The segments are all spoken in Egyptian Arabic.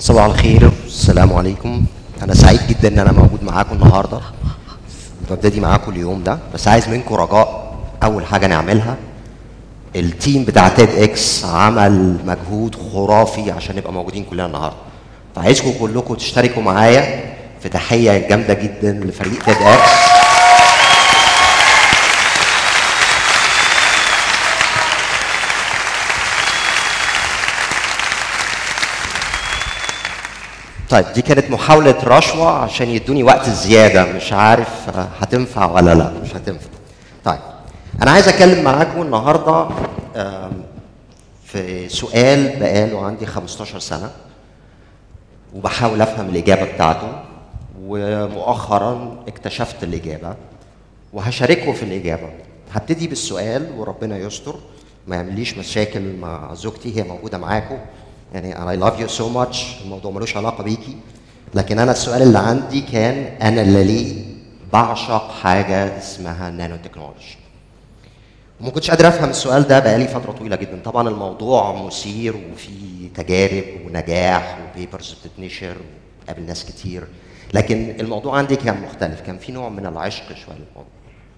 صباح الخير السلام عليكم انا سعيد جدا ان انا موجود معاكم النهارده ببتدي معاكم اليوم ده بس عايز منكم رجاء اول حاجه نعملها التيم بتاع تيد اكس عمل مجهود خرافي عشان نبقى موجودين كلنا النهارده فعايزكم كلكم تشتركوا معايا في تحيه جامده جدا لفريق تيد اكس طيب دي كانت محاولة رشوة عشان يدوني وقت زيادة مش عارف آه، هتنفع ولا لا مش هتنفع طيب أنا عايز أتكلم معاكم النهاردة آم، في سؤال بقاله عندي 15 سنة وبحاول أفهم الإجابة بتاعته ومؤخرا اكتشفت الإجابة وهشاركه في الإجابة هبتدي بالسؤال وربنا يستر ما يعمليش مشاكل مع زوجتي هي موجودة معاكم يعني I love you so much الموضوع ملوش علاقة بيكي لكن أنا السؤال اللي عندي كان أنا اللي ليه بعشق حاجة اسمها نانو تكنولوجي وما كنتش قادر افهم السؤال ده بقالي فتره طويله جدا طبعا الموضوع مثير وفي تجارب ونجاح وبيبرز بتتنشر وقابل ناس كتير لكن الموضوع عندي كان مختلف كان في نوع من العشق شويه للموضوع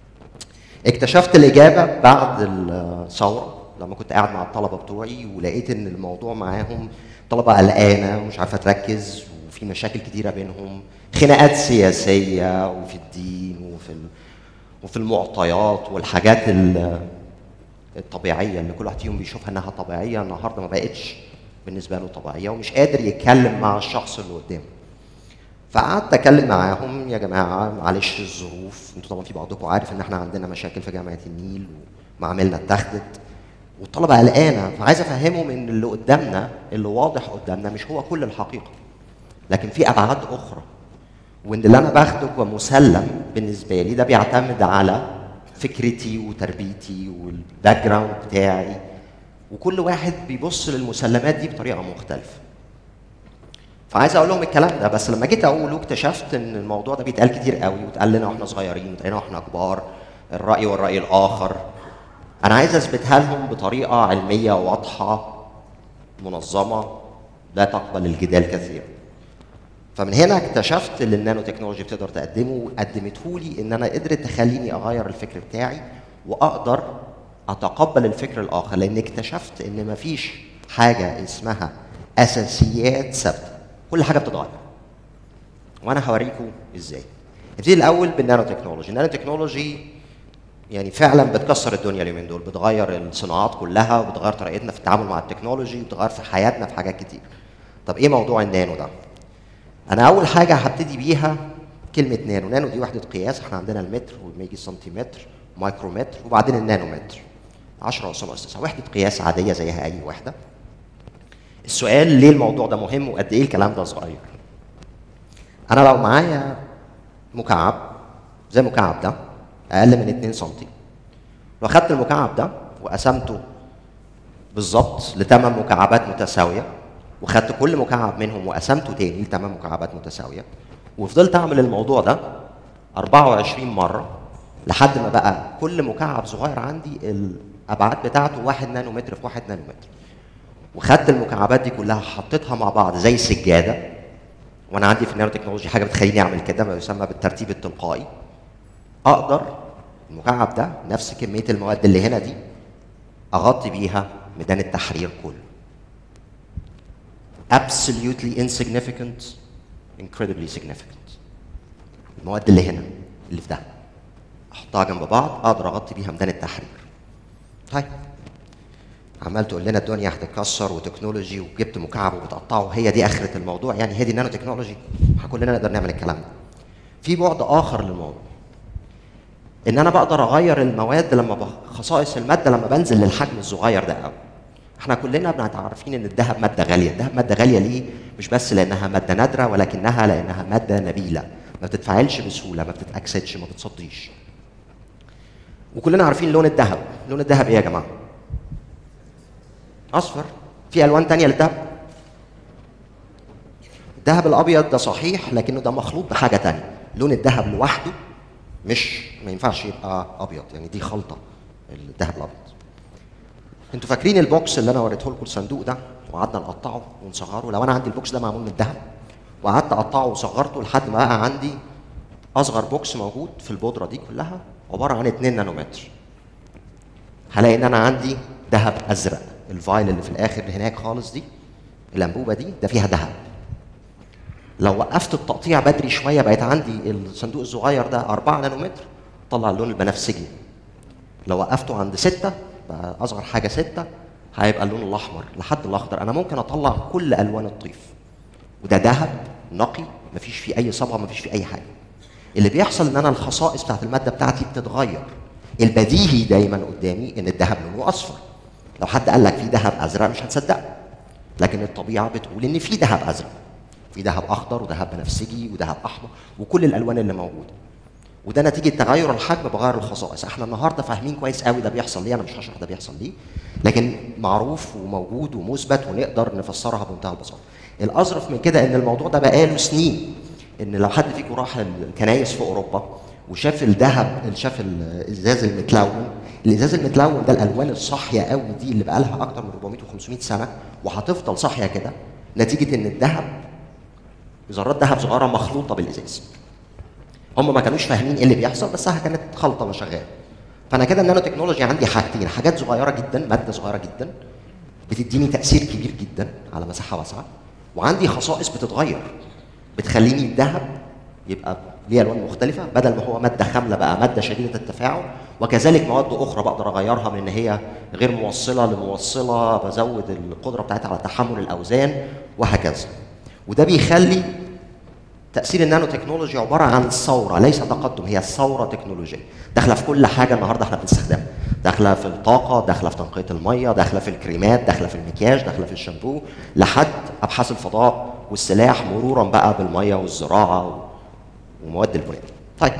اكتشفت الاجابه بعد الثوره لما كنت قاعد مع الطلبه بتوعي ولقيت ان الموضوع معاهم طلبه قلقانه ومش عارفه تركز وفي مشاكل كتيره بينهم خناقات سياسيه وفي الدين وفي ال... وفي المعطيات والحاجات ال- الطبيعيه اللي كل واحد فيهم بيشوفها انها طبيعيه النهارده ما بقتش بالنسبه له طبيعيه ومش قادر يتكلم مع الشخص اللي قدامه. فقعدت اتكلم معاهم يا جماعه معلش الظروف انتوا طبعا في بعضكم عارف ان احنا عندنا مشاكل في جامعه النيل ومعاملنا اتاخدت والطلبه قلقانه فعايز افهمهم ان اللي قدامنا اللي واضح قدامنا مش هو كل الحقيقه لكن في ابعاد اخرى وان اللي انا باخده كمسلم بالنسبه لي ده بيعتمد على فكرتي وتربيتي والباك جراوند بتاعي وكل واحد بيبص للمسلمات دي بطريقه مختلفه فعايز اقول لهم الكلام ده بس لما جيت اقوله اكتشفت ان الموضوع ده بيتقال كتير قوي واتقال لنا واحنا صغيرين واتقال لنا واحنا كبار الراي والراي الاخر انا عايز اثبتها لهم بطريقه علميه واضحه منظمه لا تقبل الجدال كثيرا فمن هنا اكتشفت اللي النانو تكنولوجي بتقدر تقدمه وقدمته لي ان انا قدرت تخليني اغير الفكر بتاعي واقدر اتقبل الفكر الاخر لان اكتشفت ان مفيش حاجه اسمها اساسيات ثابته كل حاجه بتتغير وانا هوريكم ازاي نبتدي الاول بالنانو تكنولوجي النانو تكنولوجي يعني فعلا بتكسر الدنيا اليومين دول بتغير الصناعات كلها وبتغير طريقتنا في التعامل مع التكنولوجي وبتغير في حياتنا في حاجات كتير طب ايه موضوع النانو ده انا اول حاجه هبتدي بيها كلمه نانو نانو دي وحده قياس احنا عندنا المتر والميجي سنتيمتر مايكرومتر وبعدين النانومتر 10 أس ناقص 9 وحده قياس عاديه زيها اي وحده السؤال ليه الموضوع ده مهم وقد ايه الكلام ده صغير انا لو معايا مكعب زي المكعب ده اقل من 2 سم لو اخدت المكعب ده وقسمته بالظبط لثمان مكعبات متساويه وخدت كل مكعب منهم وقسمته تاني لثمان مكعبات متساويه وفضلت اعمل الموضوع ده 24 مره لحد ما بقى كل مكعب صغير عندي الابعاد بتاعته 1 نانومتر في 1 نانومتر وخدت المكعبات دي كلها حطيتها مع بعض زي سجاده وانا عندي في النانو تكنولوجي حاجه بتخليني اعمل كده ما يسمى بالترتيب التلقائي اقدر المكعب ده نفس كميه المواد اللي هنا دي اغطي بيها ميدان التحرير كله absolutely insignificant incredibly significant المواد اللي هنا اللي في ده احطها جنب بعض اقدر اغطي بيها ميدان التحرير طيب عمال تقول لنا الدنيا هتتكسر وتكنولوجي وجبت مكعب وبتقطعه هي دي اخره الموضوع يعني هي دي النانو تكنولوجي احنا كلنا نقدر نعمل الكلام ده في بعد اخر للموضوع ان انا بقدر اغير المواد لما بخ- خصائص الماده لما بنزل للحجم الصغير ده قوي احنا كلنا بنبقى عارفين ان الذهب ماده غاليه الذهب ماده غاليه ليه مش بس لانها ماده نادره ولكنها لانها ماده نبيله ما بتتفاعلش بسهوله ما بتتاكسدش ما بتصديش وكلنا عارفين لون الذهب لون الذهب ايه يا جماعه اصفر في الوان تانية للذهب الذهب الابيض ده صحيح لكنه ده مخلوط بحاجه تانية لون الذهب لوحده مش ما ينفعش يبقى ابيض يعني دي خلطه الذهب الابيض انتوا فاكرين البوكس اللي انا وريته لكم الصندوق ده وقعدنا نقطعه ونصغره لو انا عندي البوكس ده معمول من الذهب وقعدت اقطعه وصغرته لحد ما بقى عندي اصغر بوكس موجود في البودره دي كلها عباره عن 2 نانومتر هلاقي ان انا عندي ذهب ازرق الفايل اللي في الاخر هناك خالص دي الانبوبه دي ده فيها ذهب لو وقفت التقطيع بدري شويه بقيت عندي الصندوق الصغير ده 4 نانومتر طلع اللون البنفسجي لو وقفته عند 6 بقى اصغر حاجه 6 هيبقى اللون الاحمر لحد الاخضر انا ممكن اطلع كل الوان الطيف وده ذهب نقي مفيش فيه اي صبغه مفيش فيه اي حاجه اللي بيحصل ان انا الخصائص بتاعت الماده بتاعتي بتتغير البديهي دايما قدامي ان الذهب لونه اصفر لو حد قال لك في ذهب ازرق مش هتصدقه لكن الطبيعه بتقول ان في ذهب ازرق في ذهب اخضر وذهب بنفسجي وذهب احمر وكل الالوان اللي موجوده وده نتيجه تغير الحجم بغير الخصائص احنا النهارده فاهمين كويس قوي ده بيحصل ليه انا مش هشرح ده بيحصل ليه لكن معروف وموجود ومثبت ونقدر نفسرها بمنتهى البساطه الاظرف من كده ان الموضوع ده بقاله سنين ان لو حد فيكم راح الكنايس في اوروبا وشاف الذهب شاف الازاز المتلون الازاز المتلون ده الالوان الصاحيه قوي دي اللي بقى لها اكتر من 400 و500 سنه وهتفضل صاحيه كده نتيجه ان الذهب ذرات ذهب صغيره مخلوطه بالازاز هم ما كانوش فاهمين ايه اللي بيحصل بس كانت خلطه شغاله فانا كده النانو تكنولوجي عندي حاجتين حاجات صغيره جدا ماده صغيره جدا بتديني تاثير كبير جدا على مساحه واسعه وعندي خصائص بتتغير بتخليني الذهب يبقى ليه الوان مختلفه بدل ما هو ماده خامله بقى ماده شديده التفاعل وكذلك مواد اخرى بقدر اغيرها من ان هي غير موصله لموصله بزود القدره بتاعتها على تحمل الاوزان وهكذا وده بيخلي تاثير النانو تكنولوجي عباره عن ثوره ليس تقدم هي ثوره تكنولوجيه داخله في كل حاجه النهارده احنا بنستخدمها داخله في الطاقه داخله في تنقيه الميه داخله في الكريمات داخله في المكياج داخله في الشامبو لحد ابحاث الفضاء والسلاح مرورا بقى بالميه والزراعه ومواد البناء طيب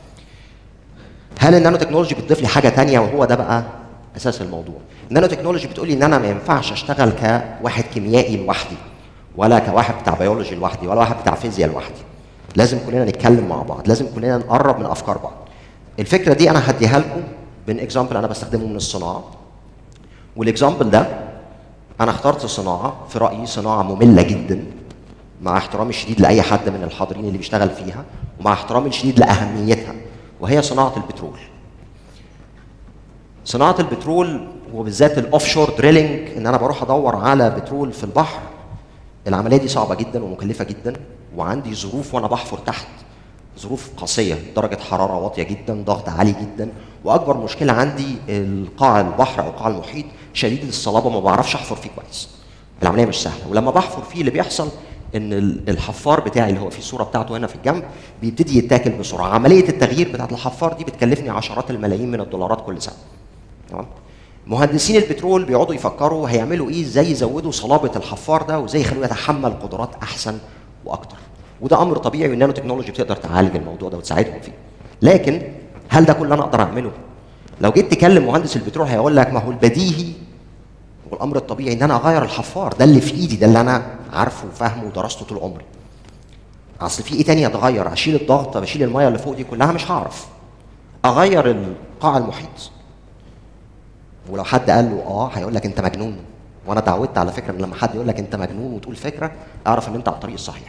هل النانو تكنولوجي بتضيف لي حاجه تانية وهو ده بقى اساس الموضوع النانو تكنولوجي بتقول لي ان انا ما ينفعش اشتغل كواحد كيميائي لوحدي ولا كواحد بتاع بيولوجي لوحدي ولا واحد بتاع فيزياء لوحدي لازم كلنا نتكلم مع بعض لازم كلنا نقرب من افكار بعض الفكره دي انا هديها لكم من اكزامبل انا بستخدمه من الصناعه والاكزامبل ده انا اخترت صناعه في رايي صناعه ممله جدا مع احترامي الشديد لاي حد من الحاضرين اللي بيشتغل فيها ومع احترامي الشديد لاهميتها وهي صناعه البترول صناعه البترول وبالذات الاوف شور دريلينج ان انا بروح ادور على بترول في البحر العمليه دي صعبه جدا ومكلفه جدا وعندي ظروف وانا بحفر تحت ظروف قاسيه درجه حراره واطيه جدا ضغط عالي جدا واكبر مشكله عندي القاع البحر او قاع المحيط شديد الصلابه ما بعرفش احفر فيه كويس العمليه مش سهله ولما بحفر فيه اللي بيحصل ان الحفار بتاعي اللي هو في الصوره بتاعته هنا في الجنب بيبتدي يتاكل بسرعه عمليه التغيير بتاعت الحفار دي بتكلفني عشرات الملايين من الدولارات كل سنه تمام مهندسين البترول بيقعدوا يفكروا هيعملوا ايه ازاي يزودوا صلابه الحفار ده وازاي يخلوه يتحمل قدرات احسن واكتر وده امر طبيعي والنانو تكنولوجي بتقدر تعالج الموضوع ده وتساعدهم فيه لكن هل ده كل اللي انا اقدر اعمله لو جيت تكلم مهندس البترول هيقول لك ما هو البديهي والامر الطبيعي ان انا اغير الحفار ده اللي في ايدي ده اللي انا عارفه وفاهمه ودرسته طول عمري اصل في ايه تاني اتغير اشيل الضغط اشيل الميه اللي فوق دي كلها مش هعرف اغير القاع المحيط ولو حد قال له اه هيقول لك انت مجنون وانا اتعودت على فكره ان لما حد يقول لك انت مجنون وتقول فكره اعرف ان انت على الطريق الصحيح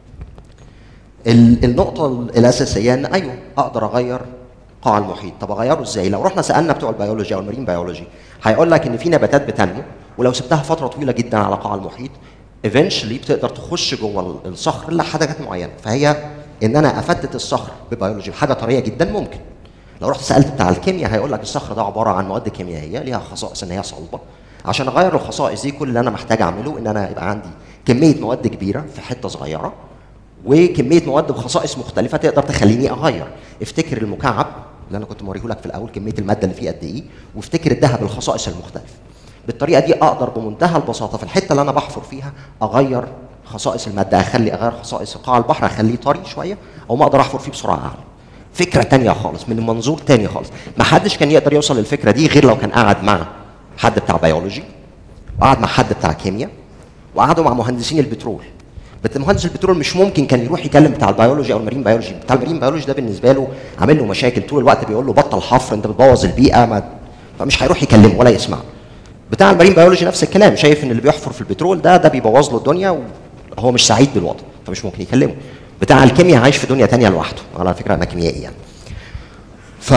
النقطه الاساسيه ان ايوه اقدر اغير قاع المحيط طب اغيره ازاي لو رحنا سالنا بتوع البيولوجي او المارين بيولوجي هيقول لك ان في نباتات بتنمو ولو سبتها فتره طويله جدا على قاع المحيط ايفنشلي بتقدر تخش جوه الصخر لحاجات معينه فهي ان انا افتت الصخر ببيولوجي بحاجه طريه جدا ممكن لو رحت سالت بتاع الكيمياء هيقول لك الصخر ده عباره عن مواد كيميائيه ليها خصائص ان هي صلبه عشان اغير الخصائص دي كل اللي انا محتاج اعمله ان انا يبقى عندي كميه مواد كبيره في حته صغيره وكميه مواد بخصائص مختلفه تقدر تخليني اغير افتكر المكعب اللي انا كنت موريه لك في الاول كميه الماده اللي فيه قد ايه وافتكر الذهب الخصائص المختلفه بالطريقه دي اقدر بمنتهى البساطه في الحته اللي انا بحفر فيها اغير خصائص الماده اخلي اغير خصائص قاع البحر اخليه طري شويه او ما اقدر احفر فيه بسرعه اعلى فكره تانية خالص من منظور تاني خالص ما حدش كان يقدر يوصل للفكره دي غير لو كان قاعد مع حد بتاع بيولوجي وقعد مع حد بتاع كيمياء وقعدوا مع مهندسين البترول بس مهندس البترول مش ممكن كان يروح يكلم بتاع البيولوجي او المارين بيولوجي بتاع المارين بيولوجي ده بالنسبه له عامل له مشاكل طول الوقت بيقول له بطل حفر انت بتبوظ البيئه ما فمش هيروح يكلمه ولا يسمعه بتاع المارين بيولوجي نفس الكلام شايف ان اللي بيحفر في البترول ده ده بيبوظ له الدنيا وهو مش سعيد بالوضع فمش ممكن يكلمه بتاع الكيمياء عايش في دنيا تانية لوحده على فكره انا كيميائي يعني ف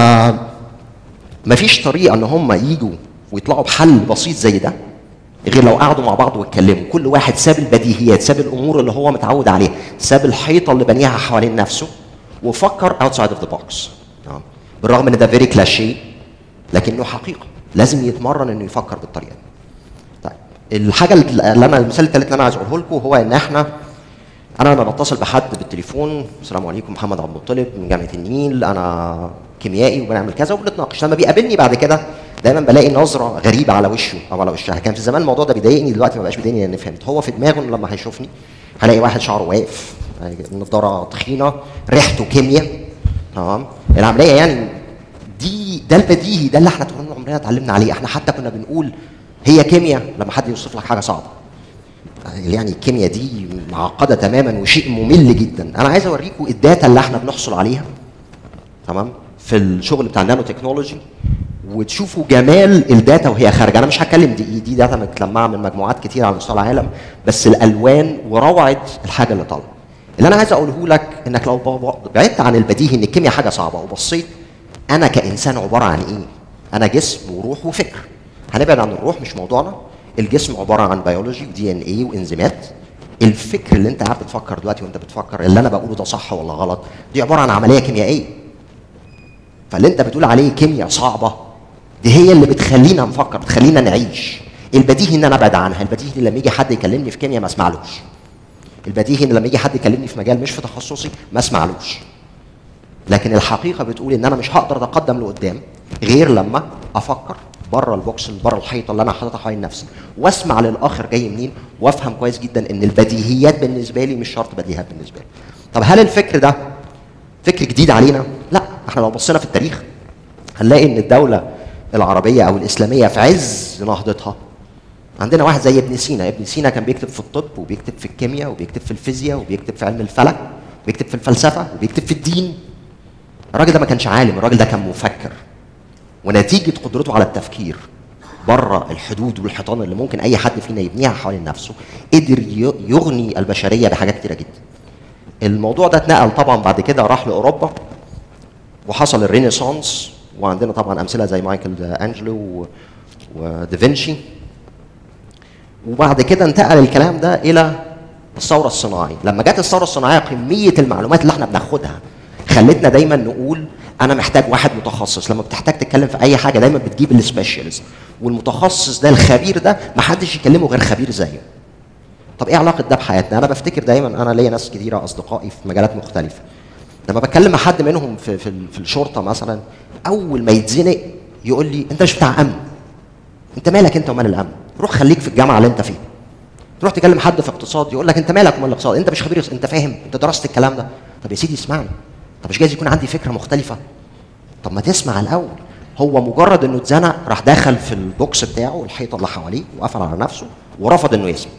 مفيش طريقه ان هم يجوا ويطلعوا بحل بسيط زي ده غير لو قعدوا مع بعض واتكلموا كل واحد ساب البديهيات ساب الامور اللي هو متعود عليها ساب الحيطه اللي بنيها حوالين نفسه وفكر اوتسايد اوف ذا بوكس بالرغم ان ده فيري كلاشيه لكنه حقيقه لازم يتمرن انه يفكر بالطريقه دي طيب الحاجه اللي انا المثال الثالث اللي انا عايز اقوله لكم هو ان احنا انا لما بتصل بحد بالتليفون السلام عليكم محمد عبد المطلب من جامعه النيل انا كيميائي وبنعمل كذا وبنتناقش لما بيقابلني بعد كده دايما بلاقي نظره غريبه على وشه او على وشها كان في زمان الموضوع ده بيضايقني دلوقتي ما بقاش بيضايقني لان فهمت هو في دماغه إنه لما هيشوفني هلاقي واحد شعره واقف نضاره تخينه ريحته كيمياء تمام العمليه يعني دي ده البديهي ده اللي احنا طول عمرنا اتعلمنا عليه احنا حتى كنا بنقول هي كيمياء لما حد يوصف لك حاجه صعبه يعني الكيمياء دي معقده تماما وشيء ممل جدا انا عايز اوريكم الداتا اللي احنا بنحصل عليها تمام في الشغل بتاع النانو تكنولوجي وتشوفوا جمال الداتا وهي خارجه انا مش هتكلم دي دي داتا متلمعه من مجموعات كتير على مستوى العالم بس الالوان وروعه الحاجه اللي طالعه اللي انا عايز اقوله لك انك لو بعدت عن البديهي ان الكيمياء حاجه صعبه وبصيت انا كانسان عباره عن ايه انا جسم وروح وفكر هنبعد عن الروح مش موضوعنا الجسم عباره عن بيولوجي ودي ان ايه وانزيمات الفكر اللي انت قاعد بتفكر دلوقتي وانت بتفكر اللي انا بقوله ده صح ولا غلط دي عباره عن عمليه كيميائيه فاللي انت بتقول عليه كيمياء صعبه دي هي اللي بتخلينا نفكر بتخلينا نعيش البديهي ان انا ابعد عنها البديهي ان لما يجي حد يكلمني في كيمياء ما اسمعلوش البديهي ان لما يجي حد يكلمني في مجال مش في تخصصي ما اسمعلوش لكن الحقيقه بتقول ان انا مش هقدر اتقدم لقدام غير لما افكر بره البوكس بره الحيطه اللي انا حاططها حوالين نفسي واسمع للاخر جاي منين وافهم كويس جدا ان البديهيات بالنسبه لي مش شرط بديهيات بالنسبه لي طب هل الفكر ده فكر جديد علينا لا احنا لو بصينا في التاريخ هنلاقي ان الدوله العربيه او الاسلاميه في عز نهضتها عندنا واحد زي ابن سينا ابن سينا كان بيكتب في الطب وبيكتب في الكيمياء وبيكتب في الفيزياء وبيكتب في علم الفلك وبيكتب في الفلسفه وبيكتب في الدين الراجل ده ما كانش عالم الراجل ده كان مفكر ونتيجه قدرته على التفكير بره الحدود والحيطان اللي ممكن اي حد فينا يبنيها حوالين نفسه قدر يغني البشريه بحاجات كتيره جدا الموضوع ده اتنقل طبعا بعد كده راح لاوروبا وحصل الرينيسانس وعندنا طبعا امثله زي مايكل انجلو ودافنشي وبعد كده انتقل الكلام ده الى الثوره الصناعيه لما جت الثوره الصناعيه كميه المعلومات اللي احنا بناخدها خلتنا دايما نقول انا محتاج واحد متخصص لما بتحتاج تتكلم في اي حاجه دايما بتجيب السبيشالست والمتخصص ده الخبير ده ما حدش يكلمه غير خبير زيه طب ايه علاقه ده بحياتنا انا بفتكر دايما انا ليا ناس كتيره اصدقائي في مجالات مختلفه لما بتكلم مع حد منهم في في, في الشرطه مثلا اول ما يتزنق يقول لي انت مش بتاع امن انت مالك انت ومال الامن روح خليك في الجامعه اللي انت فيها تروح تكلم حد في اقتصاد يقول لك انت مالك ومال الاقتصاد انت مش خبير انت فاهم انت درست الكلام ده طب يا سيدي اسمعني طب مش جايز يكون عندي فكره مختلفه طب ما تسمع الاول هو مجرد انه اتزنق راح دخل في البوكس بتاعه الحيطه اللي حواليه وقفل على نفسه ورفض انه يسمع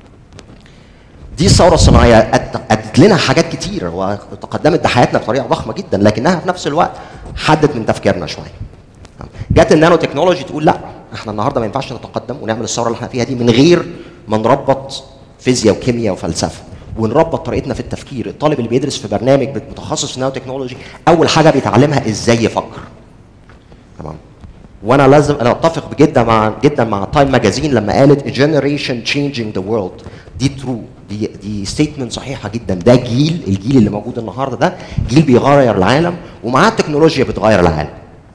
دي الثوره الصناعيه ادت لنا حاجات كتير وتقدمت بحياتنا بطريقه ضخمه جدا لكنها في نفس الوقت حدت من تفكيرنا شويه جت النانو تكنولوجي تقول لا احنا النهارده ما ينفعش نتقدم ونعمل الثوره اللي احنا فيها دي من غير ما نربط فيزياء وكيمياء وفلسفه ونربط طريقتنا في التفكير الطالب اللي بيدرس في برنامج متخصص في نانو تكنولوجي اول حاجه بيتعلمها ازاي يفكر تمام وانا لازم انا اتفق جدا مع جدا مع تايم ماجازين لما قالت a generation changing the world دي ترو دي دي ستيتمنت صحيحه جدا ده جيل الجيل اللي موجود النهارده ده جيل بيغير العالم ومعاه التكنولوجيا بتغير العالم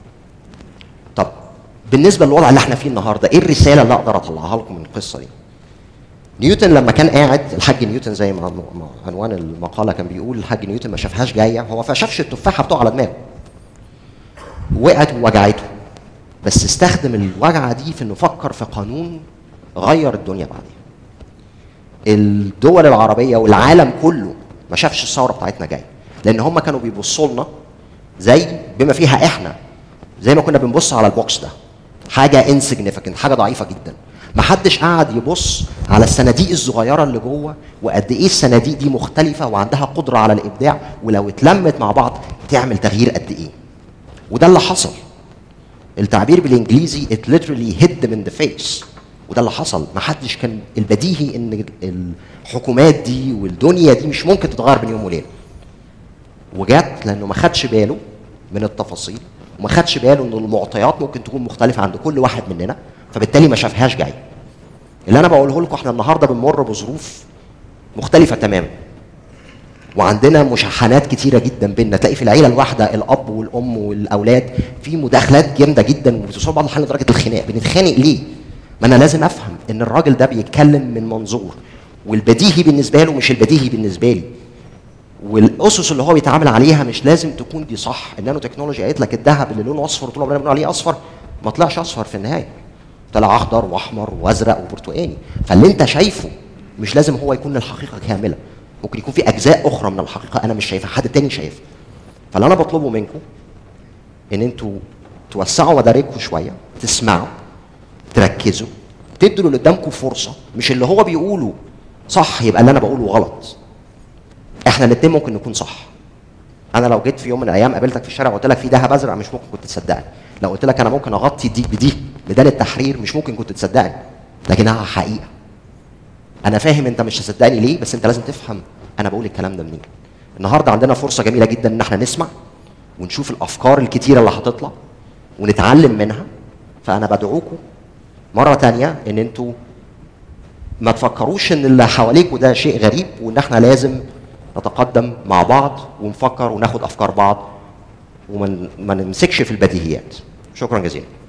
طب بالنسبه للوضع اللي احنا فيه النهارده ايه الرساله اللي اقدر اطلعها لكم من القصه دي نيوتن لما كان قاعد الحاج نيوتن زي ما عنوان المقاله كان بيقول الحاج نيوتن ما شافهاش جايه هو ما شافش التفاحه بتقع على دماغه وقعت ووجعته بس استخدم الوجعه دي في انه فكر في قانون غير الدنيا بعدين الدول العربيه والعالم كله ما شافش الثوره بتاعتنا جايه لان هم كانوا بيبصوا لنا زي بما فيها احنا زي ما كنا بنبص على البوكس ده حاجه انسجنيفيكنت حاجه ضعيفه جدا ما حدش قعد يبص على الصناديق الصغيره اللي جوه وقد ايه الصناديق دي مختلفه وعندها قدره على الابداع ولو اتلمت مع بعض تعمل تغيير قد ايه وده اللي حصل التعبير بالانجليزي it literally hit them in the face وده اللي حصل ما حدش كان البديهي ان الحكومات دي والدنيا دي مش ممكن تتغير بين يوم وليله وجت لانه ما خدش باله من التفاصيل وما خدش باله ان المعطيات ممكن تكون مختلفه عند كل واحد مننا فبالتالي ما شافهاش جاي اللي انا بقوله لكم احنا النهارده بنمر بظروف مختلفه تماما وعندنا مشاحنات كتيره جدا بيننا تلاقي في العيله الواحده الاب والام والاولاد في مداخلات جامده جدا وبتصل بعض الحال لدرجه الخناق بنتخانق ليه؟ ما انا لازم افهم ان الراجل ده بيتكلم من منظور والبديهي بالنسبه له مش البديهي بالنسبه لي والاسس اللي هو بيتعامل عليها مش لازم تكون دي صح النانو تكنولوجي قالت لك الذهب اللي لونه اصفر طول عمرنا بنقول عليه اصفر ما طلعش اصفر في النهايه طلع اخضر واحمر وازرق وبرتقاني فاللي انت شايفه مش لازم هو يكون الحقيقه كامله ممكن يكون في اجزاء اخرى من الحقيقه انا مش شايفها حد تاني شايفها فاللي انا بطلبه منكم ان انتوا توسعوا مدارككم شويه تسمعوا تركزوا تدوا اللي قدامكم فرصه مش اللي هو بيقوله صح يبقى اللي انا بقوله غلط احنا الاثنين ممكن نكون صح انا لو جيت في يوم من الايام قابلتك في الشارع وقلت لك في دهب ازرق مش ممكن كنت تصدقني لو قلت لك انا ممكن اغطي دي بدي ميدان التحرير مش ممكن كنت تصدقني لكنها حقيقه انا فاهم انت مش هتصدقني ليه بس انت لازم تفهم انا بقول الكلام ده منين النهارده عندنا فرصه جميله جدا ان احنا نسمع ونشوف الافكار الكتيره اللي هتطلع ونتعلم منها فانا بدعوكم مره تانية ان انتوا ما تفكروش ان اللي حواليكوا ده شيء غريب وان احنا لازم نتقدم مع بعض ونفكر وناخد افكار بعض وما ما نمسكش في البديهيات شكرا جزيلا